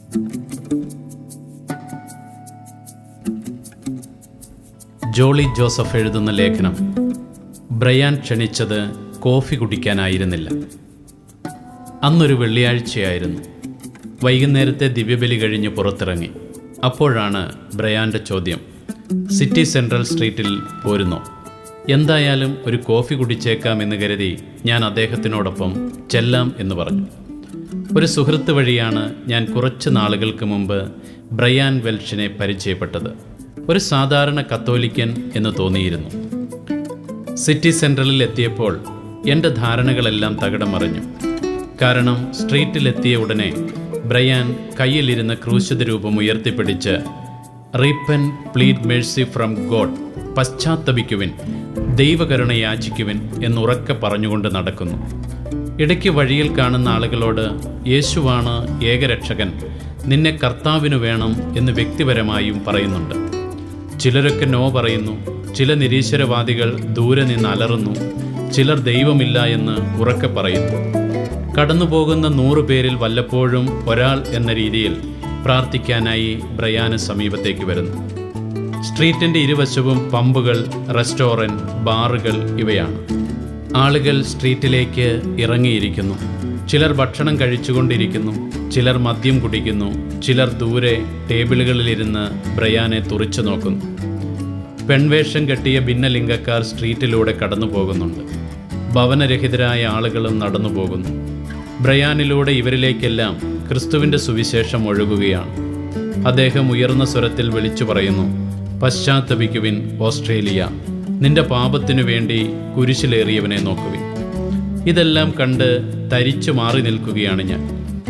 Jolly Joseph എഴുതുന്ന ലേഖനം Brian ക്ഷണിച്ചത് കോഫി കുടിക്കാനായിരുന്നില്ല അന്നൊരു വെള്ളിയാഴ്ചയായിരുന്നു വൈകുന്നേരത്തെ ദിവ്യബലി കഴിഞ്ഞ് പുറത്തിറങ്ങി അപ്പോഴാണ് ബ്രയാൻ്റെ ചോദ്യം സിറ്റി സെൻട്രൽ സ്ട്രീറ്റിൽ പോരുന്നോ എന്തായാലും ഒരു കോഫി കുടിച്ചേക്കാം എന്ന് കരുതി ഞാൻ അദ്ദേഹത്തിനോടൊപ്പം ചെല്ലാം എന്ന് പറഞ്ഞു ഒരു സുഹൃത്ത് വഴിയാണ് ഞാൻ കുറച്ച് നാളുകൾക്ക് മുമ്പ് ബ്രയാൻ വെൽഷിനെ പരിചയപ്പെട്ടത് ഒരു സാധാരണ കത്തോലിക്കൻ എന്ന് തോന്നിയിരുന്നു സിറ്റി സെൻട്രലിൽ എത്തിയപ്പോൾ എൻ്റെ ധാരണകളെല്ലാം തകിടം മറിഞ്ഞു കാരണം സ്ട്രീറ്റിലെത്തിയ ഉടനെ ബ്രയാൻ കയ്യിലിരുന്ന ക്രൂശിത രൂപം ഉയർത്തിപ്പിടിച്ച് repent plead mercy from God പശ്ചാത്തപിക്കുവിൻ ദൈവകരുണ യാചിക്കുവിൻ എന്നുറക്കെ പറഞ്ഞുകൊണ്ട് നടക്കുന്നു ഇടയ്ക്ക് വഴിയിൽ കാണുന്ന ആളുകളോട് യേശുവാണ് ഏകരക്ഷകൻ നിന്നെ കർത്താവിനു വേണം എന്ന് വ്യക്തിപരമായും പറയുന്നുണ്ട് ചിലരൊക്കെ നോ പറയുന്നു ചില നിരീശ്വരവാദികൾ ദൂരെ നിന്ന് അലറുന്നു ചിലർ ദൈവമില്ല എന്ന് ഉറക്കെ പറയുന്നു കടന്നുപോകുന്ന നൂറു പേരിൽ വല്ലപ്പോഴും ഒരാൾ എന്ന രീതിയിൽ പ്രാർത്ഥിക്കാനായി ബ്രയാന് സമീപത്തേക്ക് വരുന്നു സ്ട്രീറ്റിൻ്റെ ഇരുവശവും പമ്പുകൾ റെസ്റ്റോറൻറ്റ് ബാറുകൾ ഇവയാണ് ആളുകൾ സ്ട്രീറ്റിലേക്ക് ഇറങ്ങിയിരിക്കുന്നു ചിലർ ഭക്ഷണം കഴിച്ചുകൊണ്ടിരിക്കുന്നു ചിലർ മദ്യം കുടിക്കുന്നു ചിലർ ദൂരെ ടേബിളുകളിലിരുന്ന് ബ്രയാനെ തുറിച്ചു നോക്കുന്നു പെൺവേഷം കെട്ടിയ ഭിന്നലിംഗക്കാർ സ്ട്രീറ്റിലൂടെ കടന്നു പോകുന്നുണ്ട് ഭവനരഹിതരായ ആളുകളും നടന്നു പോകുന്നു ബ്രയാനിലൂടെ ഇവരിലേക്കെല്ലാം ക്രിസ്തുവിൻ്റെ സുവിശേഷം ഒഴുകുകയാണ് അദ്ദേഹം ഉയർന്ന സ്വരത്തിൽ വിളിച്ചു പറയുന്നു പശ്ചാത്തപിക്കുവിൻ ഓസ്ട്രേലിയ നിന്റെ പാപത്തിനു വേണ്ടി കുരിശിലേറിയവനെ നോക്കുവിൻ ഇതെല്ലാം കണ്ട് തരിച്ചു മാറി നിൽക്കുകയാണ് ഞാൻ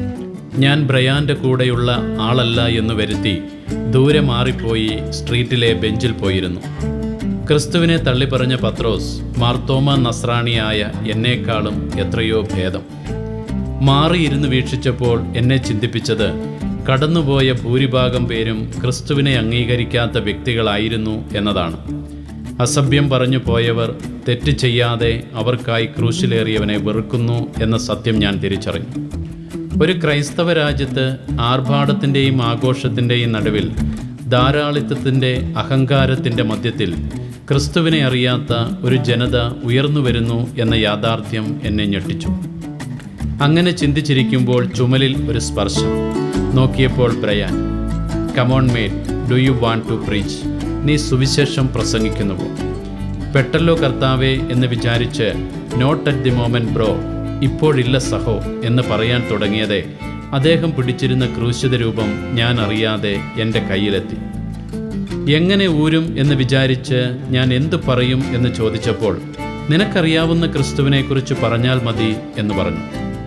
ഞാൻ ബ്രയാൻ്റെ കൂടെയുള്ള ആളല്ല എന്ന് വരുത്തി ദൂരെ മാറിപ്പോയി സ്ട്രീറ്റിലെ ബെഞ്ചിൽ പോയിരുന്നു ക്രിസ്തുവിനെ തള്ളിപ്പറഞ്ഞ പത്രോസ് മാർത്തോമ നസ്രാണിയായ എന്നേക്കാളും എത്രയോ ഭേദം മാറിയിരുന്ന് വീക്ഷിച്ചപ്പോൾ എന്നെ ചിന്തിപ്പിച്ചത് കടന്നുപോയ ഭൂരിഭാഗം പേരും ക്രിസ്തുവിനെ അംഗീകരിക്കാത്ത വ്യക്തികളായിരുന്നു എന്നതാണ് അസഭ്യം പറഞ്ഞു പോയവർ തെറ്റ് ചെയ്യാതെ അവർക്കായി ക്രൂശിലേറിയവനെ വെറുക്കുന്നു എന്ന സത്യം ഞാൻ തിരിച്ചറിഞ്ഞു ഒരു ക്രൈസ്തവ രാജ്യത്ത് ആർഭാടത്തിൻ്റെയും ആഘോഷത്തിൻ്റെയും നടുവിൽ ധാരാളിത്തത്തിൻ്റെ അഹങ്കാരത്തിൻ്റെ മധ്യത്തിൽ ക്രിസ്തുവിനെ അറിയാത്ത ഒരു ജനത ഉയർന്നു വരുന്നു എന്ന യാഥാർത്ഥ്യം എന്നെ ഞെട്ടിച്ചു അങ്ങനെ ചിന്തിച്ചിരിക്കുമ്പോൾ ചുമലിൽ ഒരു സ്പർശം നോക്കിയപ്പോൾ Brian come on mate do you want to preach നീ സുവിശേഷം പ്രസംഗിക്കുന്നുവോ പെട്ടല്ലോ കർത്താവേ എന്ന് വിചാരിച്ച് not at the moment bro ഇപ്പോഴില്ല സഹോ എന്ന് പറയാൻ തുടങ്ങിയതേ അദ്ദേഹം പിടിച്ചിരുന്ന ക്രൂശിത രൂപം ഞാൻ അറിയാതെ എൻ്റെ കയ്യിലെത്തി എങ്ങനെ ഊരും എന്ന് വിചാരിച്ച് ഞാൻ എന്തു പറയും എന്ന് ചോദിച്ചപ്പോൾ നിനക്കറിയാവുന്ന ക്രിസ്തുവിനെക്കുറിച്ച് പറഞ്ഞാൽ മതി എന്ന് പറഞ്ഞു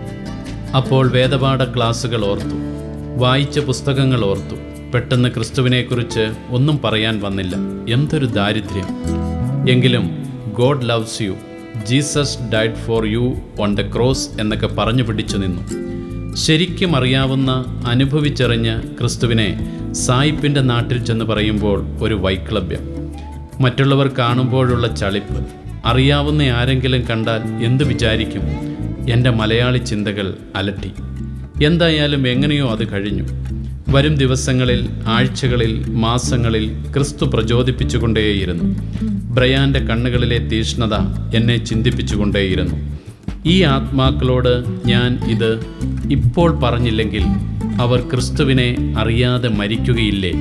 അപ്പോൾ വേദപാഠ ക്ലാസ്സുകൾ ഓർത്തു വായിച്ച പുസ്തകങ്ങൾ ഓർത്തു പെട്ടെന്ന് ക്രിസ്തുവിനെക്കുറിച്ച് ഒന്നും പറയാൻ വന്നില്ല എന്തൊരു ദാരിദ്ര്യം എങ്കിലും God loves you Jesus died for you on the cross എന്നൊക്കെ പറഞ്ഞു പിടിച്ചു നിന്നു ശരിക്കും അറിയാവുന്ന അനുഭവിച്ചറിഞ്ഞ ക്രിസ്തുവിനെ സായിപ്പിൻ്റെ നാട്ടിൽ ചെന്ന് പറയുമ്പോൾ ഒരു വൈക്ലഭ്യം മറ്റുള്ളവർ കാണുമ്പോഴുള്ള ചളിപ്പ് അറിയാവുന്ന ആരെങ്കിലും കണ്ടാൽ എന്തു വിചാരിക്കും എൻ്റെ മലയാളി ചിന്തകൾ അലട്ടി എന്തായാലും എങ്ങനെയോ അത് കഴിഞ്ഞു വരും ദിവസങ്ങളിൽ ആഴ്ചകളിൽ മാസങ്ങളിൽ ക്രിസ്തു പ്രചോദിപ്പിച്ചുകൊണ്ടേയിരുന്നു ബ്രയാൻ്റെ കണ്ണുകളിലെ തീഷ്ണത എന്നെ ചിന്തിപ്പിച്ചുകൊണ്ടേയിരുന്നു ഈ ആത്മാക്കളോട് ഞാൻ ഇത് ഇപ്പോൾ പറഞ്ഞില്ലെങ്കിൽ അവർ ക്രിസ്തുവിനെ അറിയാതെ മരിക്കുകയില്ലേ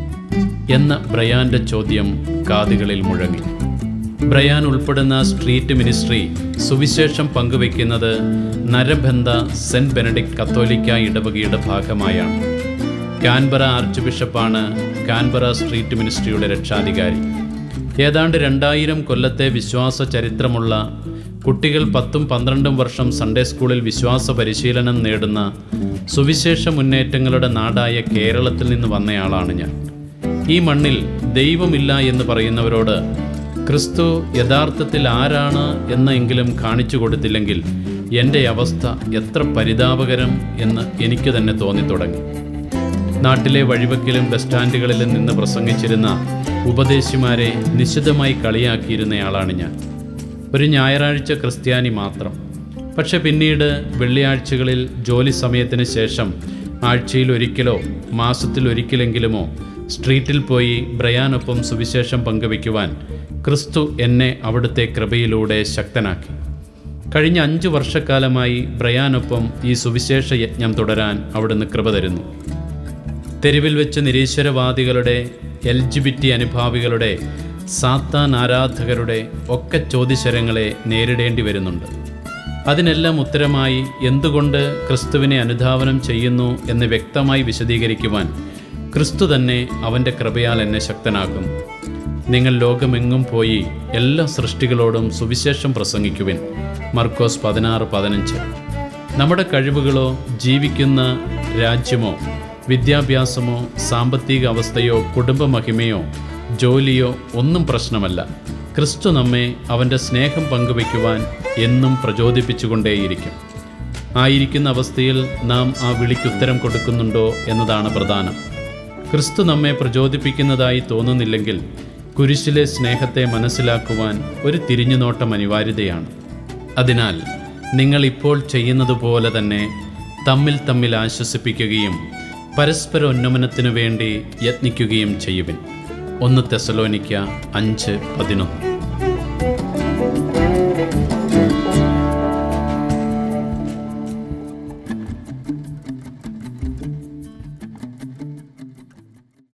എന്ന ബ്രയാൻ്റെ ചോദ്യം കാതുകളിൽ മുഴങ്ങി ബ്രയാൻ ഉൾപ്പെടുന്ന സ്ട്രീറ്റ് മിനിസ്ട്രി സുവിശേഷം പങ്കുവെക്കുന്നത് നരബന്ധ സെൻറ്റ് ബെനഡിക്ട് കത്തോലിക്ക ഇടവകയുടെ ഭാഗമായാണ് കാൻബറ ആർച്ച് ബിഷപ്പാണ് കാൻബറ സ്ട്രീറ്റ് മിനിസ്ട്രിയുടെ രക്ഷാധികാരി ഏതാണ്ട് രണ്ടായിരം കൊല്ലത്തെ വിശ്വാസ ചരിത്രമുള്ള കുട്ടികൾ പത്തും പന്ത്രണ്ടും വർഷം സൺഡേ സ്കൂളിൽ വിശ്വാസ പരിശീലനം നേടുന്ന സുവിശേഷ മുന്നേറ്റങ്ങളുടെ നാടായ കേരളത്തിൽ നിന്ന് വന്നയാളാണ് ഞാൻ ഈ മണ്ണിൽ ദൈവമില്ല എന്ന് പറയുന്നവരോട് ക്രിസ്തു യഥാർത്ഥത്തിൽ ആരാണ് എന്നെങ്കിലും കാണിച്ചു കൊടുത്തില്ലെങ്കിൽ എൻ്റെ അവസ്ഥ എത്ര പരിതാപകരം എന്ന് എനിക്ക് തന്നെ തോന്നിത്തുടങ്ങി നാട്ടിലെ വഴിവക്കിലും ബസ് സ്റ്റാൻഡുകളിലും നിന്ന് പ്രസംഗിച്ചിരുന്ന ഉപദേശിമാരെ നിശിതമായി കളിയാക്കിയിരുന്നയാളാണ് ഞാൻ ഒരു ഞായറാഴ്ച ക്രിസ്ത്യാനി മാത്രം പക്ഷെ പിന്നീട് വെള്ളിയാഴ്ചകളിൽ ജോലി സമയത്തിന് ശേഷം ആഴ്ചയിൽ ഒരിക്കലോ മാസത്തിൽ ഒരിക്കലെങ്കിലുമോ സ്ട്രീറ്റിൽ പോയി ബ്രയാനൊപ്പം സുവിശേഷം പങ്കുവയ്ക്കുവാൻ ക്രിസ്തു എന്നെ അവിടുത്തെ കൃപയിലൂടെ ശക്തനാക്കി കഴിഞ്ഞ അഞ്ച് വർഷക്കാലമായി ബ്രയാനൊപ്പം ഈ സുവിശേഷ യജ്ഞം തുടരാൻ അവിടുന്ന് കൃപ തരുന്നു തെരുവിൽ വെച്ച് നിരീശ്വരവാദികളുടെ എൽ ജി ബി ടി അനുഭാവികളുടെ സാത്താൻ ആരാധകരുടെ ഒക്കെ ചോദ്യശരങ്ങളെ നേരിടേണ്ടി വരുന്നുണ്ട് അതിനെല്ലാം ഉത്തരമായി എന്തുകൊണ്ട് ക്രിസ്തുവിനെ അനുധാവനം ചെയ്യുന്നു എന്ന് വ്യക്തമായി വിശദീകരിക്കുവാൻ ക്രിസ്തു തന്നെ അവൻ്റെ കൃപയാൽ എന്നെ ശക്തനാക്കുന്നു നിങ്ങൾ ലോകമെങ്ങും പോയി എല്ലാ സൃഷ്ടികളോടും സുവിശേഷം പ്രസംഗിക്കുവിൻ മർക്കോസ് പതിനാറ് പതിനഞ്ച് നമ്മുടെ കഴിവുകളോ ജീവിക്കുന്ന രാജ്യമോ വിദ്യാഭ്യാസമോ സാമ്പത്തിക അവസ്ഥയോ കുടുംബമഹിമയോ ജോലിയോ ഒന്നും പ്രശ്നമല്ല ക്രിസ്തു നമ്മെ അവൻ്റെ സ്നേഹം പങ്കുവയ്ക്കുവാൻ എന്നും പ്രചോദിപ്പിച്ചുകൊണ്ടേയിരിക്കും ആയിരിക്കുന്ന അവസ്ഥയിൽ നാം ആ വിളിക്കുത്തരം കൊടുക്കുന്നുണ്ടോ എന്നതാണ് പ്രധാനം ക്രിസ്തു നമ്മെ പ്രചോദിപ്പിക്കുന്നതായി തോന്നുന്നില്ലെങ്കിൽ കുരിശിലെ സ്നേഹത്തെ മനസ്സിലാക്കുവാൻ ഒരു തിരിഞ്ഞുനോട്ടം അനിവാര്യതയാണ് അതിനാൽ നിങ്ങൾ ഇപ്പോൾ ചെയ്യുന്നത് പോലെ തന്നെ തമ്മിൽ തമ്മിൽ ആശ്വസിപ്പിക്കുകയും പരസ്പര ഉന്നമനത്തിനു വേണ്ടി യത്നിക്കുകയും ചെയ്യുവിൻ ഒന്ന് തെസലോനിക്ക അഞ്ച് പതിനൊന്ന്